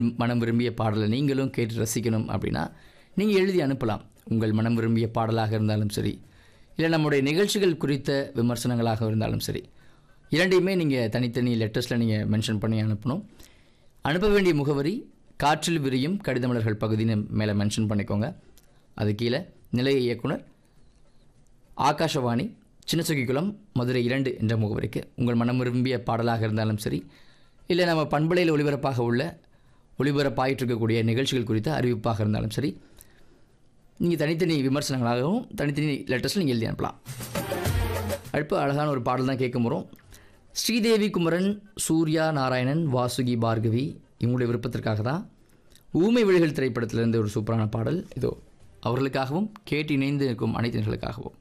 மனம் விரும்பிய பாடலை நீங்களும் கேட்டு ரசிக்கணும் அப்படின்னா நீங்கள் எழுதி அனுப்பலாம் உங்கள் மனம் விரும்பிய பாடலாக இருந்தாலும் சரி இல்லை நம்முடைய நிகழ்ச்சிகள் குறித்த விமர்சனங்களாக இருந்தாலும் சரி இரண்டையுமே நீங்கள் தனித்தனி லெட்டர்ஸில் நீங்கள் மென்ஷன் பண்ணி அனுப்பணும் அனுப்ப வேண்டிய முகவரி காற்றில் விரியும் கடிதமலர்கள் பகுதின்னு மேலே மென்ஷன் பண்ணிக்கோங்க அது கீழே நிலைய இயக்குனர் ஆகாஷவாணி சின்னசுகிக்குளம் மதுரை இரண்டு என்ற முகவரிக்கு உங்கள் மனம் விரும்பிய பாடலாக இருந்தாலும் சரி இல்லை நம்ம பண்பலையில் ஒளிபரப்பாக உள்ள ஒளிபரப்பாயிட்டு இருக்கக்கூடிய நிகழ்ச்சிகள் குறித்த அறிவிப்பாக இருந்தாலும் சரி நீங்கள் தனித்தனி விமர்சனங்களாகவும் தனித்தனி லெட்டர்ஸில் நீங்கள் எழுதி அனுப்பலாம் அடுப்பு அழகான ஒரு பாடல் தான் கேட்க போகிறோம் ஸ்ரீதேவி குமரன் சூர்யா நாராயணன் வாசுகி பார்கவி இவங்களுடைய விருப்பத்திற்காக தான் ஊமை விழிகள் திரைப்படத்திலிருந்து ஒரு சூப்பரான பாடல் இதோ அவர்களுக்காகவும் கேட்டு இணைந்து இருக்கும் அனைத்து நேர்களுக்காகவும்